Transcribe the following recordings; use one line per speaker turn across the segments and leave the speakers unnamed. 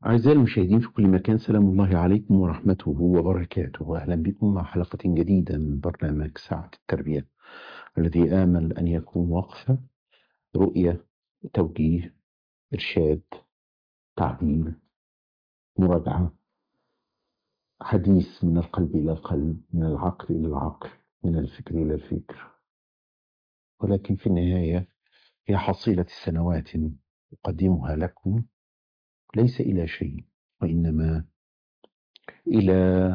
أعزائي المشاهدين في كل مكان سلام الله عليكم ورحمته وبركاته أهلا بكم مع حلقة جديدة من برنامج ساعة التربية الذي آمل أن يكون وقفة رؤية توجيه إرشاد تعليم مراجعة حديث من القلب إلى القلب من العقل إلى العقل من الفكر إلى الفكر ولكن في النهاية هي حصيلة سنوات أقدمها لكم ليس إلى شيء وإنما إلى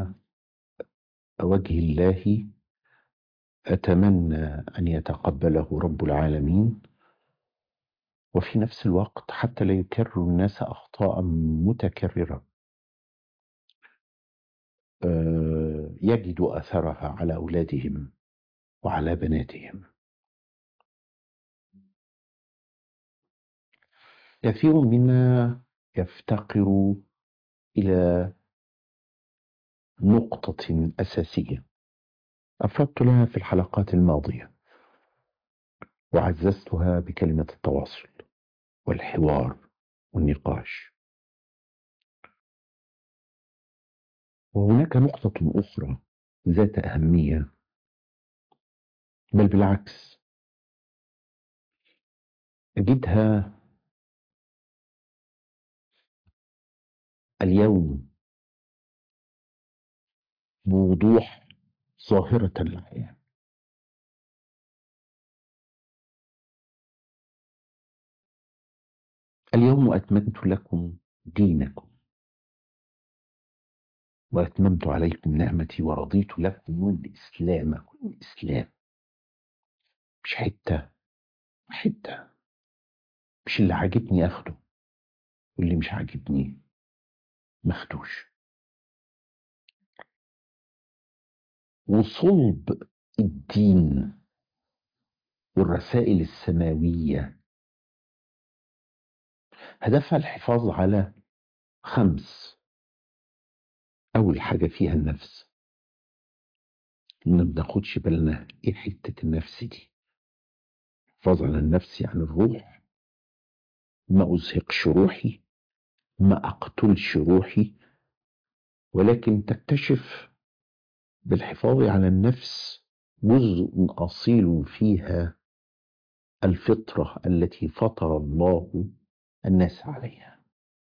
وجه الله أتمنى أن يتقبله رب العالمين وفي نفس الوقت حتى لا يكرر الناس أخطاء متكررة آه، يجدوا أثرها على أولادهم وعلى بناتهم كثير منا يفتقر إلى نقطة أساسية أفردت لها في الحلقات الماضية وعززتها بكلمة التواصل والحوار والنقاش وهناك نقطة أخرى ذات أهمية بل بالعكس أجدها اليوم بوضوح ظاهرة الحياة اليوم أتممت لكم دينكم وأتممت عليكم نعمتي ورضيت لكم الإسلام الإسلام مش حتة حتة مش اللي عاجبني أخده واللي مش عاجبني مخدوش وصلب الدين والرسائل السماوية هدفها الحفاظ على خمس أول حاجة فيها النفس ما بناخدش بالنا إيه حتة النفس دي حفاظ على النفس يعني الروح ما أزهقش روحي ما أقتلش روحي ولكن تكتشف بالحفاظ على النفس جزء أصيل فيها الفطرة التي فطر الله الناس عليها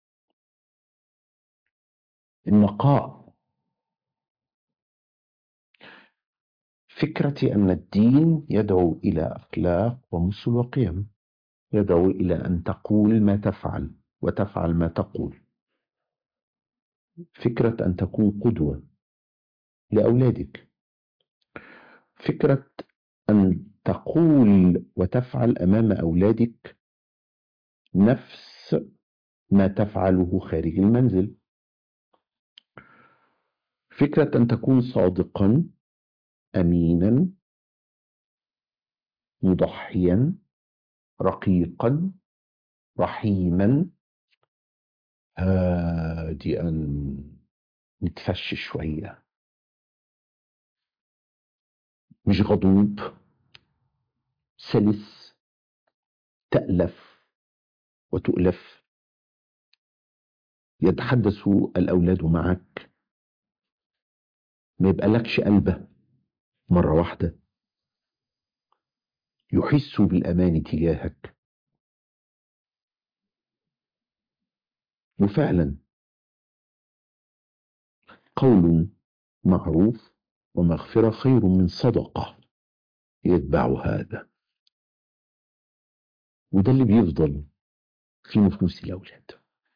النقاء فكرة أن الدين يدعو إلى أخلاق ومثل وقيم يدعو إلى أن تقول ما تفعل وتفعل ما تقول فكرة أن تكون قدوة لأولادك فكرة أن تقول وتفعل أمام أولادك نفس ما تفعله خارج المنزل فكرة أن تكون صادقا أمينا مضحيا رقيقا رحيما هادئا متفش شوية مش غضوب سلس تألف وتؤلف يتحدث الأولاد معك ما يبقالكش قلبه مرة واحدة يحس بالأمان تجاهك وفعلا قول معروف ومغفرة خير من صدقة يتبع هذا وده اللي بيفضل في نفوس الأولاد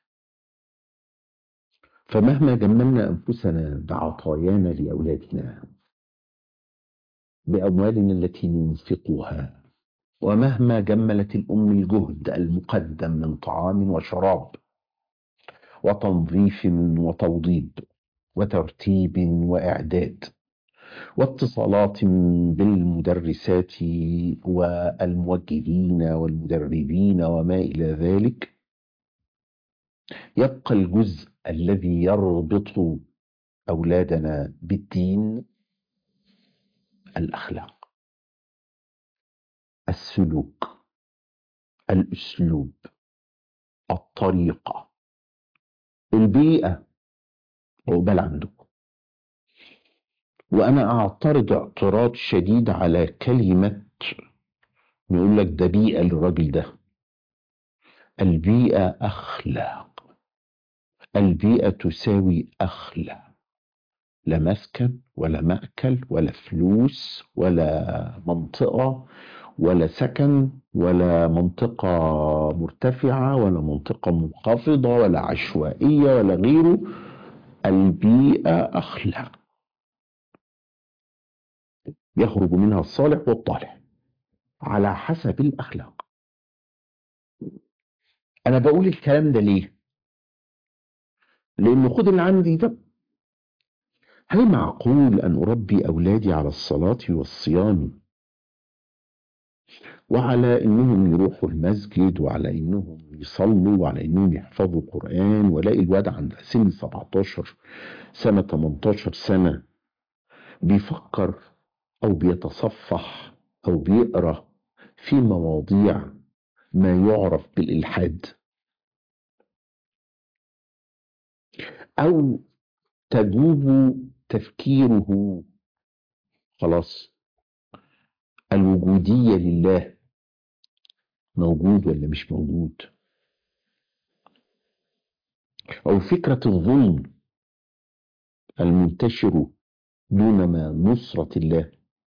فمهما جملنا أنفسنا بعطايانا لأولادنا بأموالنا التي ننفقها ومهما جملت الأم الجهد المقدم من طعام وشراب وتنظيف وتوضيب وترتيب وإعداد واتصالات بالمدرسات والموجهين والمدربين وما إلى ذلك يبقى الجزء الذي يربط أولادنا بالدين الأخلاق السلوك الأسلوب الطريقة البيئة عقبال عندكم وأنا أعترض اعتراض شديد على كلمة يقول لك ده بيئة للراجل ده البيئة أخلاق البيئة تساوي أخلاق لا مسكن ولا مأكل ولا فلوس ولا منطقة ولا سكن ولا منطقة مرتفعة ولا منطقة منخفضة ولا عشوائية ولا غيره البيئة أخلاق يخرج منها الصالح والطالح على حسب الأخلاق أنا بقول الكلام ده ليه؟ لأن خد اللي عندي ده هل معقول أن أربي أولادي على الصلاة والصيام وعلى إنهم يروحوا المسجد وعلى إنهم يصلوا وعلى إنهم يحفظوا القرآن ولاقي الواد عند سن 17 سنة 18 سنة بيفكر أو بيتصفح أو بيقرأ في مواضيع ما يعرف بالإلحاد أو تجوب تفكيره خلاص الوجودية لله موجود ولا مش موجود أو فكرة الظلم المنتشر دون ما نصرة الله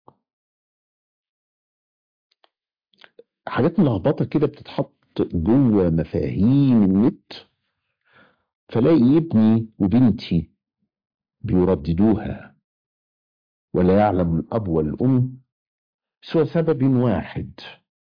حاجات ملخبطة كده بتتحط جوه مفاهيم النت فلاقي ابني وبنتي بيرددوها ولا يعلم الأب والأم سوى سبب واحد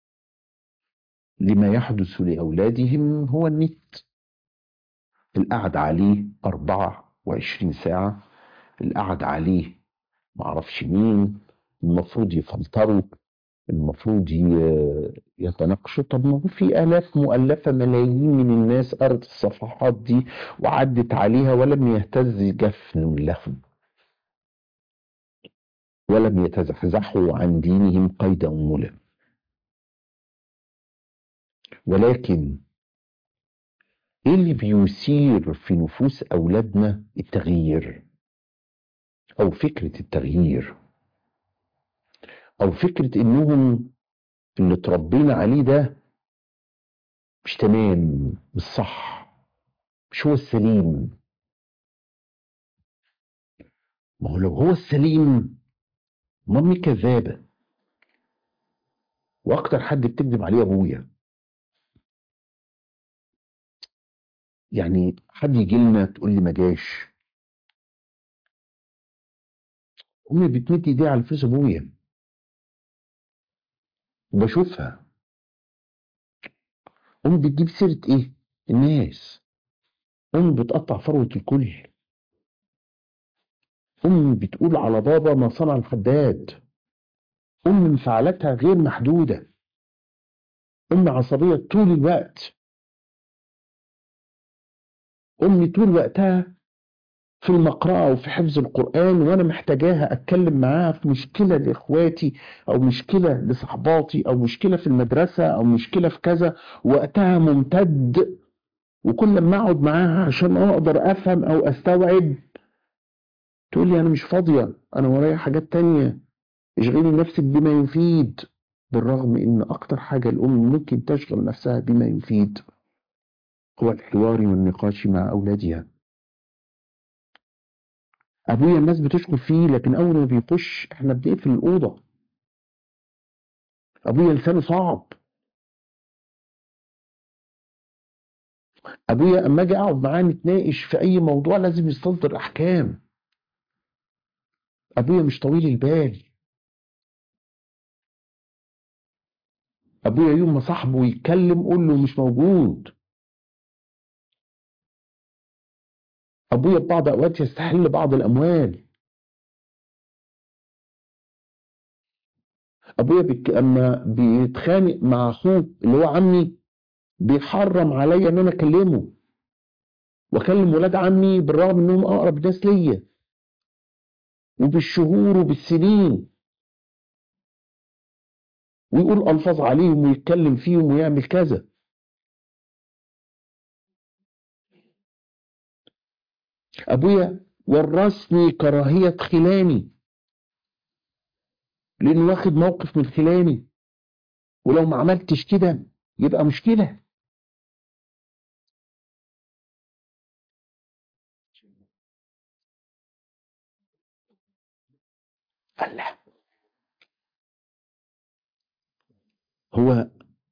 لما يحدث لأولادهم هو النت القعد عليه 24 ساعة القعد عليه معرفش مين المفروض يفلتروا المفروض يتناقشوا طب ما هو في آلاف مؤلفة ملايين من الناس قرت الصفحات دي وعدت عليها ولم يهتز جفن لهم ولم يتزحزحوا عن دينهم قيد أنملة ولكن ايه اللي بيثير في نفوس اولادنا التغيير او فكره التغيير او فكره انهم اللي اتربينا عليه ده مش تمام مش صح مش هو السليم ما هو لو هو السليم مامي كذابه واكتر حد بتكذب عليه ابويا يعني حد يجي لنا تقول لي ما جاش امي بتمد ايديها على فلوس ابويا وبشوفها امي بتجيب سيره ايه الناس امي بتقطع فروه الكل امي بتقول على بابا ما صنع الحداد امي انفعالاتها غير محدوده امي عصبيه طول الوقت امي طول وقتها في المقرأة وفي حفظ القرآن وأنا محتاجاها أتكلم معاها في مشكلة لإخواتي أو مشكلة لصحباتي أو مشكلة في المدرسة أو مشكلة في كذا وقتها ممتد وكل ما أقعد معاها عشان أقدر أفهم أو أستوعب تقول لي أنا مش فاضية أنا ورايا حاجات تانية اشغلي نفسك بما يفيد بالرغم إن أكتر حاجة الأم ممكن تشغل نفسها بما يفيد هو الحوار والنقاش مع أولادها أبويا الناس بتشكر فيه لكن أول ما بيخش إحنا بنقفل الأوضة أبويا لسانه صعب أبويا أما أجي أقعد معاه نتناقش في أي موضوع لازم يستنطر أحكام أبويا مش طويل البال أبويا يوم ما صاحبه يتكلم قول له مش موجود أبويا ببعض أوقات يستحل بعض الأموال أبويا بك... أما بيتخانق مع أخوه اللي هو عمي بيحرم عليا إن أنا أكلمه وأكلم ولاد عمي بالرغم إنهم أقرب ناس ليا وبالشهور وبالسنين ويقول ألفاظ عليهم ويتكلم فيهم ويعمل كذا ابويا ورثني كراهيه خلاني لانه واخد موقف من خلاني ولو ما عملتش كده يبقى مشكله الله هو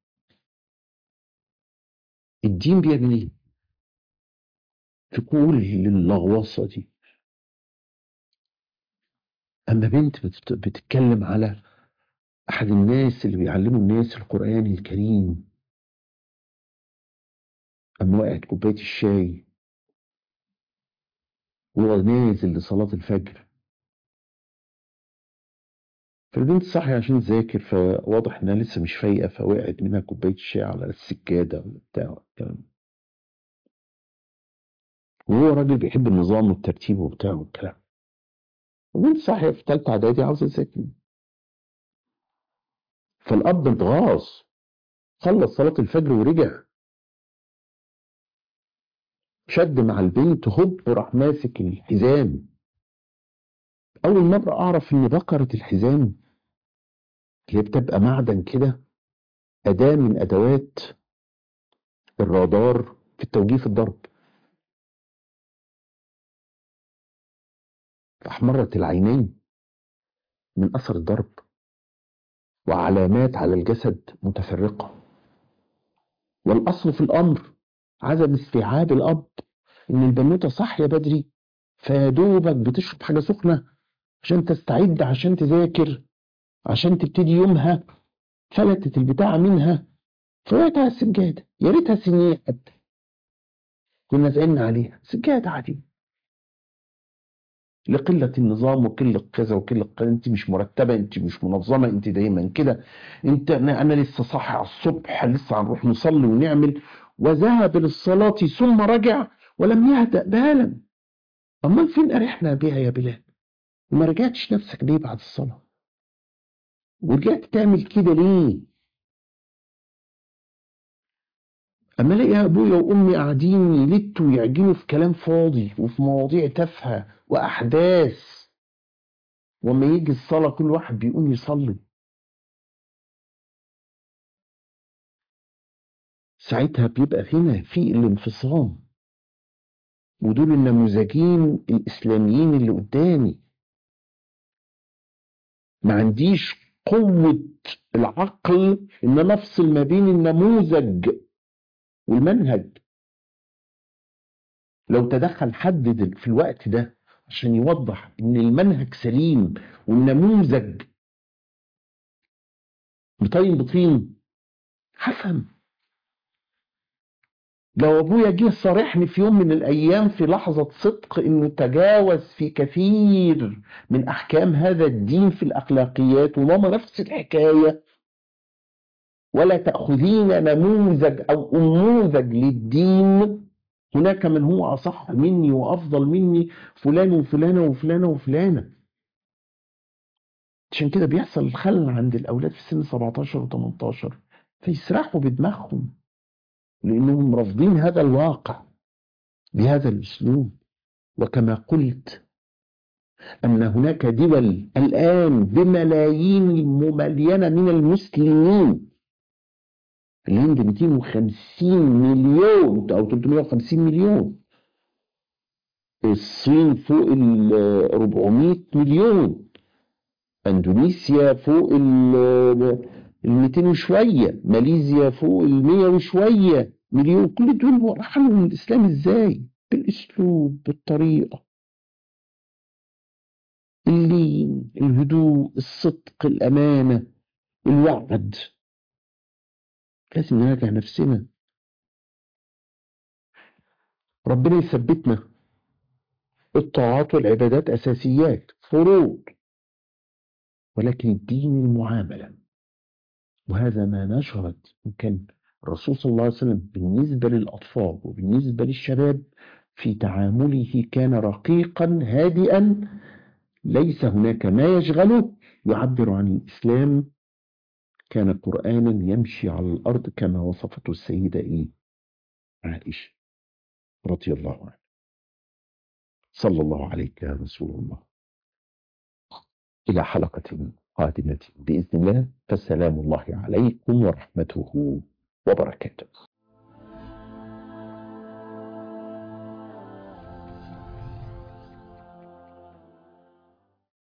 الدين بيعمل ايه في كل اللغوصه دي اما بنت بتت- بتتكلم على احد الناس اللي بيعلموا الناس القران الكريم اما وقعت كوبايه الشاي وهو نازل لصلاه الفجر فالبنت صاحية عشان تذاكر فواضح انها لسه مش فايقة فوقعت منها كوباية الشاي على السجادة ولا بتاع والكلام ده. وهو راجل بيحب النظام والترتيب وبتاع والكلام البنت صاحية في تالتة إعدادي عاوزة تذاكر فالأب اتغاظ خلص صلاة الفجر ورجع شد مع البنت هوب وراح ماسك الحزام أول مرة أعرف إن بكرة الحزام هي بتبقى معدن كده أداة من أدوات الرادار في التوجيه في الضرب فأحمرت العينين من أثر الضرب وعلامات على الجسد متفرقة والأصل في الأمر عدم استيعاب الأب إن البنوتة صاحية بدري فيادوبك بتشرب حاجة سخنة عشان تستعد عشان تذاكر عشان تبتدي يومها فلتت البتاعة منها فوقعت على السجادة يا ريتها سنين حتى كنا زعلنا عليها سجادة عادية لقلة النظام وقلة كذا وقلة كذا انت مش مرتبة انت مش منظمة انت دايما كده انت انا, أنا لسه صاحي على الصبح لسه هنروح نصلي ونعمل وذهب للصلاة ثم رجع ولم يهدأ بالا امال فين ارحنا بها يا بلال وما رجعتش نفسك ليه بعد الصلاة ورجعت تعمل كده ليه اما الاقي ابويا وامي قاعدين يلتوا ويعجنوا في كلام فاضي وفي مواضيع تافهه واحداث وما يجي الصلاه كل واحد بيقوم يصلي ساعتها بيبقى هنا في الانفصام ودول النموذجين الاسلاميين اللي قدامي ما عنديش قوه العقل ان انا افصل ما بين النموذج والمنهج لو تدخل حد دل- في الوقت ده عشان يوضح ان المنهج سليم والنموذج بطين بطين هفهم لو ابويا جه صارحني في يوم من الايام في لحظه صدق انه تجاوز في كثير من احكام هذا الدين في الاخلاقيات وماما نفس الحكايه ولا تاخذين نموذج او انموذج للدين هناك من هو اصح مني وافضل مني فلان وفلانه وفلانه وفلانه عشان كده بيحصل الخلل عند الاولاد في سن 17 و18 فيسرحوا بدماغهم لانهم رافضين هذا الواقع بهذا الاسلوب وكما قلت ان هناك دول الان بملايين مملينه من المسلمين الهند 250 مليون او 350 مليون الصين فوق ال 400 مليون اندونيسيا فوق ال ال 200 وشويه ماليزيا فوق ال 100 وشويه مليون كل دول رحلوا الاسلام ازاي بالاسلوب بالطريقه اللين الهدوء الصدق الامانه الوعد لازم نراجع نفسنا ربنا يثبتنا الطاعات والعبادات اساسيات فروض ولكن الدين المعامله وهذا ما نشرت إن كان الرسول صلى الله عليه وسلم بالنسبة للأطفال وبالنسبة للشباب في تعامله كان رقيقا هادئا ليس هناك ما يشغله يعبر عن الإسلام كان قرآنا يمشي على الأرض كما وصفته السيدة إيه؟ عائشة رضي الله عنها صلى الله عليك يا رسول الله إلى حلقة قادمة بإذن الله فسلام الله عليكم ورحمته وبركاته